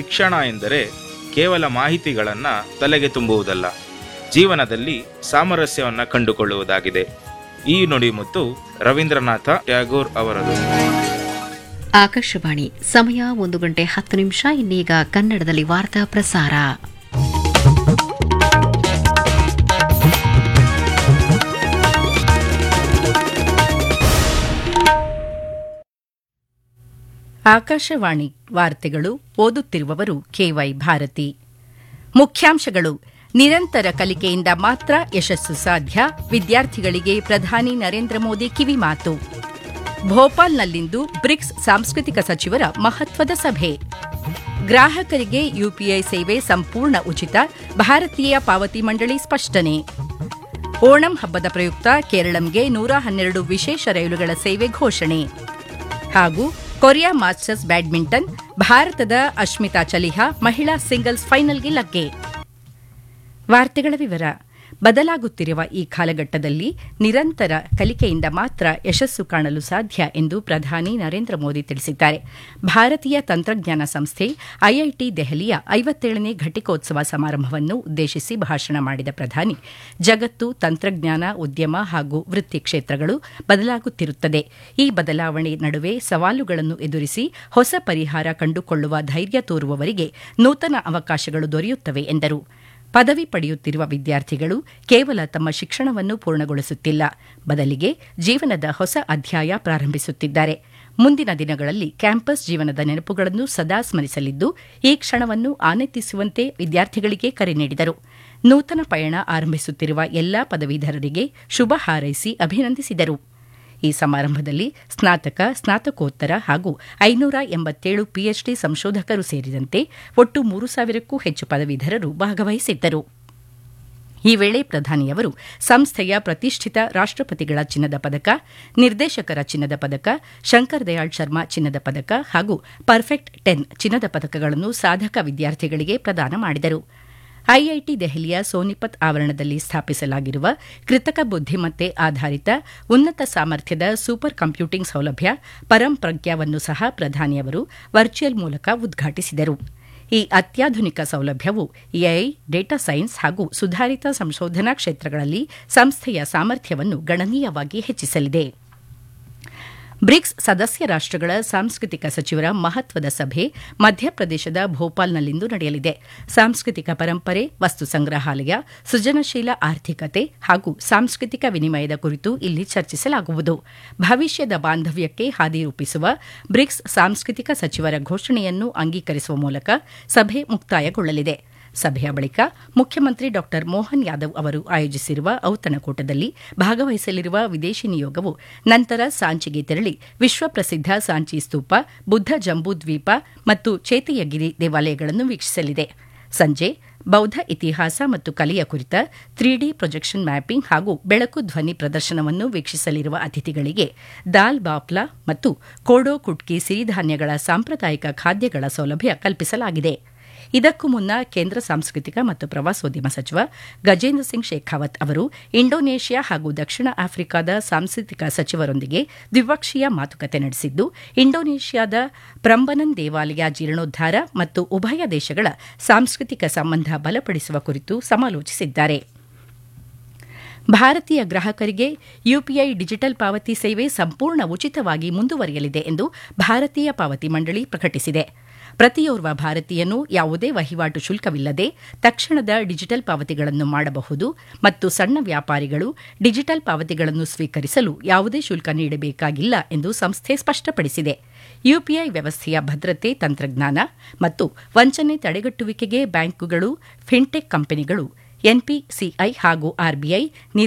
ಶಿಕ್ಷಣ ಎಂದರೆ ಕೇವಲ ಮಾಹಿತಿಗಳನ್ನು ತಲೆಗೆ ತುಂಬುವುದಲ್ಲ ಜೀವನದಲ್ಲಿ ಸಾಮರಸ್ಯವನ್ನು ಕಂಡುಕೊಳ್ಳುವುದಾಗಿದೆ ಈ ನುಡಿಮುತ್ತು ರವೀಂದ್ರನಾಥ ಟ್ಯಾಗೋರ್ ಅವರದು ಆಕಾಶವಾಣಿ ಸಮಯ ಒಂದು ಗಂಟೆ ಹತ್ತು ನಿಮಿಷ ಇನ್ನೀಗ ಕನ್ನಡದಲ್ಲಿ ವಾರ್ತಾ ಪ್ರಸಾರ ಆಕಾಶವಾಣಿ ವಾರ್ತೆಗಳು ಓದುತ್ತಿರುವವರು ಕೆವೈ ಭಾರತಿ ಮುಖ್ಯಾಂಶಗಳು ನಿರಂತರ ಕಲಿಕೆಯಿಂದ ಮಾತ್ರ ಯಶಸ್ಸು ಸಾಧ್ಯ ವಿದ್ಯಾರ್ಥಿಗಳಿಗೆ ಪ್ರಧಾನಿ ನರೇಂದ್ರ ಮೋದಿ ಕಿವಿಮಾತು ಭೋಪಾಲ್ನಲ್ಲಿಂದು ಬ್ರಿಕ್ಸ್ ಸಾಂಸ್ಕೃತಿಕ ಸಚಿವರ ಮಹತ್ವದ ಸಭೆ ಗ್ರಾಹಕರಿಗೆ ಯುಪಿಐ ಸೇವೆ ಸಂಪೂರ್ಣ ಉಚಿತ ಭಾರತೀಯ ಪಾವತಿ ಮಂಡಳಿ ಸ್ಪಷ್ಟನೆ ಓಣಂ ಹಬ್ಬದ ಪ್ರಯುಕ್ತ ಕೇರಳಂಗೆ ನೂರ ಹನ್ನೆರಡು ವಿಶೇಷ ರೈಲುಗಳ ಸೇವೆ ಘೋಷಣೆ ಹಾಗೂ ಕೊರಿಯಾ ಮಾಸ್ಟರ್ಸ್ ಬ್ಯಾಡ್ಮಿಂಟನ್ ಭಾರತದ ಅಶ್ಮಿತಾ ಚಲಿಹಾ ಮಹಿಳಾ ಸಿಂಗಲ್ಸ್ ಫೈನಲ್ಗೆ ಲಗ್ಗೆ ವಾರ್ತೆಗಳ ವಿವರ ಬದಲಾಗುತ್ತಿರುವ ಈ ಕಾಲಘಟ್ಟದಲ್ಲಿ ನಿರಂತರ ಕಲಿಕೆಯಿಂದ ಮಾತ್ರ ಯಶಸ್ಸು ಕಾಣಲು ಸಾಧ್ಯ ಎಂದು ಪ್ರಧಾನಿ ನರೇಂದ್ರ ಮೋದಿ ತಿಳಿಸಿದ್ದಾರೆ ಭಾರತೀಯ ತಂತ್ರಜ್ಞಾನ ಸಂಸ್ಥೆ ಐಐಟಿ ದೆಹಲಿಯ ಐವತ್ತೇಳನೇ ಘಟಿಕೋತ್ಸವ ಸಮಾರಂಭವನ್ನು ಉದ್ದೇಶಿಸಿ ಭಾಷಣ ಮಾಡಿದ ಪ್ರಧಾನಿ ಜಗತ್ತು ತಂತ್ರಜ್ಞಾನ ಉದ್ಯಮ ಹಾಗೂ ವೃತ್ತಿ ಕ್ಷೇತ್ರಗಳು ಬದಲಾಗುತ್ತಿರುತ್ತದೆ ಈ ಬದಲಾವಣೆ ನಡುವೆ ಸವಾಲುಗಳನ್ನು ಎದುರಿಸಿ ಹೊಸ ಪರಿಹಾರ ಕಂಡುಕೊಳ್ಳುವ ಧೈರ್ಯ ತೋರುವವರಿಗೆ ನೂತನ ಅವಕಾಶಗಳು ದೊರೆಯುತ್ತವೆ ಎಂದರು ಪದವಿ ಪಡೆಯುತ್ತಿರುವ ವಿದ್ಯಾರ್ಥಿಗಳು ಕೇವಲ ತಮ್ಮ ಶಿಕ್ಷಣವನ್ನು ಪೂರ್ಣಗೊಳಿಸುತ್ತಿಲ್ಲ ಬದಲಿಗೆ ಜೀವನದ ಹೊಸ ಅಧ್ಯಾಯ ಪ್ರಾರಂಭಿಸುತ್ತಿದ್ದಾರೆ ಮುಂದಿನ ದಿನಗಳಲ್ಲಿ ಕ್ಯಾಂಪಸ್ ಜೀವನದ ನೆನಪುಗಳನ್ನು ಸದಾ ಸ್ಮರಿಸಲಿದ್ದು ಈ ಕ್ಷಣವನ್ನು ಆನಂದಿಸುವಂತೆ ವಿದ್ಯಾರ್ಥಿಗಳಿಗೆ ಕರೆ ನೀಡಿದರು ನೂತನ ಪಯಣ ಆರಂಭಿಸುತ್ತಿರುವ ಎಲ್ಲಾ ಪದವೀಧರರಿಗೆ ಶುಭ ಹಾರೈಸಿ ಅಭಿನಂದಿಸಿದರು ಈ ಸಮಾರಂಭದಲ್ಲಿ ಸ್ನಾತಕ ಸ್ನಾತಕೋತ್ತರ ಹಾಗೂ ಐನೂರ ಎಂಬತ್ತೇಳು ಪಿಎಚ್ಡಿ ಸಂಶೋಧಕರು ಸೇರಿದಂತೆ ಒಟ್ಟು ಮೂರು ಸಾವಿರಕ್ಕೂ ಹೆಚ್ಚು ಪದವೀಧರರು ಭಾಗವಹಿಸಿದ್ದರು ಈ ವೇಳೆ ಪ್ರಧಾನಿಯವರು ಸಂಸ್ಥೆಯ ಪ್ರತಿಷ್ಠಿತ ರಾಷ್ಟಪತಿಗಳ ಚಿನ್ನದ ಪದಕ ನಿರ್ದೇಶಕರ ಚಿನ್ನದ ಪದಕ ಶಂಕರ್ ದಯಾಳ್ ಶರ್ಮಾ ಚಿನ್ನದ ಪದಕ ಹಾಗೂ ಪರ್ಫೆಕ್ಟ್ ಟೆನ್ ಚಿನ್ನದ ಪದಕಗಳನ್ನು ಸಾಧಕ ವಿದ್ಯಾರ್ಥಿಗಳಿಗೆ ಪ್ರದಾನ ಮಾಡಿದರು ಐಐಟಿ ದೆಹಲಿಯ ಸೋನಿಪತ್ ಆವರಣದಲ್ಲಿ ಸ್ಥಾಪಿಸಲಾಗಿರುವ ಕೃತಕ ಬುದ್ದಿಮತ್ತೆ ಆಧಾರಿತ ಉನ್ನತ ಸಾಮರ್ಥ್ಯದ ಸೂಪರ್ ಕಂಪ್ಯೂಟಿಂಗ್ ಸೌಲಭ್ಯ ಪರಂಪ್ರಜ್ಞಾವನ್ನು ಸಹ ಪ್ರಧಾನಿಯವರು ವರ್ಚುವಲ್ ಮೂಲಕ ಉದ್ಘಾಟಿಸಿದರು ಈ ಅತ್ಯಾಧುನಿಕ ಸೌಲಭ್ಯವು ಎಐ ಡೇಟಾ ಸೈನ್ಸ್ ಹಾಗೂ ಸುಧಾರಿತ ಸಂಶೋಧನಾ ಕ್ಷೇತ್ರಗಳಲ್ಲಿ ಸಂಸ್ಥೆಯ ಸಾಮರ್ಥ್ಯವನ್ನು ಗಣನೀಯವಾಗಿ ಹೆಚ್ಚಿಸಲಿದೆ ಬ್ರಿಕ್ಸ್ ಸದಸ್ಯ ರಾಷ್ಟಗಳ ಸಾಂಸ್ಕೃತಿಕ ಸಚಿವರ ಮಹತ್ವದ ಸಭೆ ಮಧ್ಯಪ್ರದೇಶದ ಭೋಪಾಲ್ನಲ್ಲಿಂದು ನಡೆಯಲಿದೆ ಸಾಂಸ್ಕೃತಿಕ ಪರಂಪರೆ ವಸ್ತು ಸಂಗ್ರಹಾಲಯ ಸೃಜನಶೀಲ ಆರ್ಥಿಕತೆ ಹಾಗೂ ಸಾಂಸ್ಕೃತಿಕ ವಿನಿಮಯದ ಕುರಿತು ಇಲ್ಲಿ ಚರ್ಚಿಸಲಾಗುವುದು ಭವಿಷ್ಯದ ಬಾಂಧವ್ಯಕ್ಕೆ ಹಾದಿ ರೂಪಿಸುವ ಬ್ರಿಕ್ಸ್ ಸಾಂಸ್ಕೃತಿಕ ಸಚಿವರ ಘೋಷಣೆಯನ್ನು ಅಂಗೀಕರಿಸುವ ಮೂಲಕ ಸಭೆ ಮುಕ್ತಾಯಗೊಳ್ಳಲಿದೆ ಸಭೆಯ ಬಳಿಕ ಮುಖ್ಯಮಂತ್ರಿ ಡಾ ಮೋಹನ್ ಯಾದವ್ ಅವರು ಆಯೋಜಿಸಿರುವ ಔತಣಕೂಟದಲ್ಲಿ ಭಾಗವಹಿಸಲಿರುವ ವಿದೇಶಿ ನಿಯೋಗವು ನಂತರ ಸಾಂಚಿಗೆ ತೆರಳಿ ವಿಶ್ವಪ್ರಸಿದ್ಧ ಸಾಂಚಿ ಸ್ತೂಪ ಬುದ್ಧ ಜಂಬೂ ದ್ವೀಪ ಮತ್ತು ಚೇತಿಯಗಿರಿ ದೇವಾಲಯಗಳನ್ನು ವೀಕ್ಷಿಸಲಿದೆ ಸಂಜೆ ಬೌದ್ಧ ಇತಿಹಾಸ ಮತ್ತು ಕಲೆಯ ಕುರಿತ ತ್ರೀ ಡಿ ಪ್ರೊಜೆಕ್ಷನ್ ಮ್ಯಾಪಿಂಗ್ ಹಾಗೂ ಬೆಳಕು ಧ್ವನಿ ಪ್ರದರ್ಶನವನ್ನು ವೀಕ್ಷಿಸಲಿರುವ ಅತಿಥಿಗಳಿಗೆ ದಾಲ್ ಬಾಪ್ಲಾ ಮತ್ತು ಕೋಡೋ ಕುಟ್ಕಿ ಸಿರಿಧಾನ್ಯಗಳ ಸಾಂಪ್ರದಾಯಿಕ ಖಾದ್ಯಗಳ ಸೌಲಭ್ಯ ಕಲ್ಪಿಸಲಾಗಿದೆ ಇದಕ್ಕೂ ಮುನ್ನ ಕೇಂದ್ರ ಸಾಂಸ್ಕೃತಿಕ ಮತ್ತು ಪ್ರವಾಸೋದ್ಯಮ ಸಚಿವ ಗಜೇಂದ್ರ ಸಿಂಗ್ ಶೇಖಾವತ್ ಅವರು ಇಂಡೋನೇಷ್ಯಾ ಹಾಗೂ ದಕ್ಷಿಣ ಆಫ್ರಿಕಾದ ಸಾಂಸ್ಕೃತಿಕ ಸಚಿವರೊಂದಿಗೆ ದ್ವಿಪಕ್ಷೀಯ ಮಾತುಕತೆ ನಡೆಸಿದ್ದು ಇಂಡೋನೇಷ್ಯಾದ ಪ್ರಂಬನನ್ ದೇವಾಲಯ ಜೀರ್ಣೋದ್ಧಾರ ಮತ್ತು ಉಭಯ ದೇಶಗಳ ಸಾಂಸ್ಕೃತಿಕ ಸಂಬಂಧ ಬಲಪಡಿಸುವ ಕುರಿತು ಸಮಾಲೋಚಿಸಿದ್ದಾರೆ ಭಾರತೀಯ ಗ್ರಾಹಕರಿಗೆ ಯುಪಿಐ ಡಿಜಿಟಲ್ ಪಾವತಿ ಸೇವೆ ಸಂಪೂರ್ಣ ಉಚಿತವಾಗಿ ಮುಂದುವರಿಯಲಿದೆ ಎಂದು ಭಾರತೀಯ ಪಾವತಿ ಮಂಡಳಿ ಪ್ರಕಟಿಸಿದೆ ಪ್ರತಿಯೋರ್ವ ಭಾರತೀಯನು ಯಾವುದೇ ವಹಿವಾಟು ಶುಲ್ಕವಿಲ್ಲದೆ ತಕ್ಷಣದ ಡಿಜಿಟಲ್ ಪಾವತಿಗಳನ್ನು ಮಾಡಬಹುದು ಮತ್ತು ಸಣ್ಣ ವ್ಯಾಪಾರಿಗಳು ಡಿಜಿಟಲ್ ಪಾವತಿಗಳನ್ನು ಸ್ವೀಕರಿಸಲು ಯಾವುದೇ ಶುಲ್ಕ ನೀಡಬೇಕಾಗಿಲ್ಲ ಎಂದು ಸಂಸ್ಥೆ ಸ್ಪಷ್ಟಪಡಿಸಿದೆ ಯುಪಿಐ ವ್ಯವಸ್ಥೆಯ ಭದ್ರತೆ ತಂತ್ರಜ್ಞಾನ ಮತ್ತು ವಂಚನೆ ತಡೆಗಟ್ಟುವಿಕೆಗೆ ಬ್ಯಾಂಕುಗಳು ಫಿನ್ಟೆಕ್ ಕಂಪನಿಗಳು ಎನ್ಪಿಸಿಐ ಹಾಗೂ ಆರ್ಬಿಐ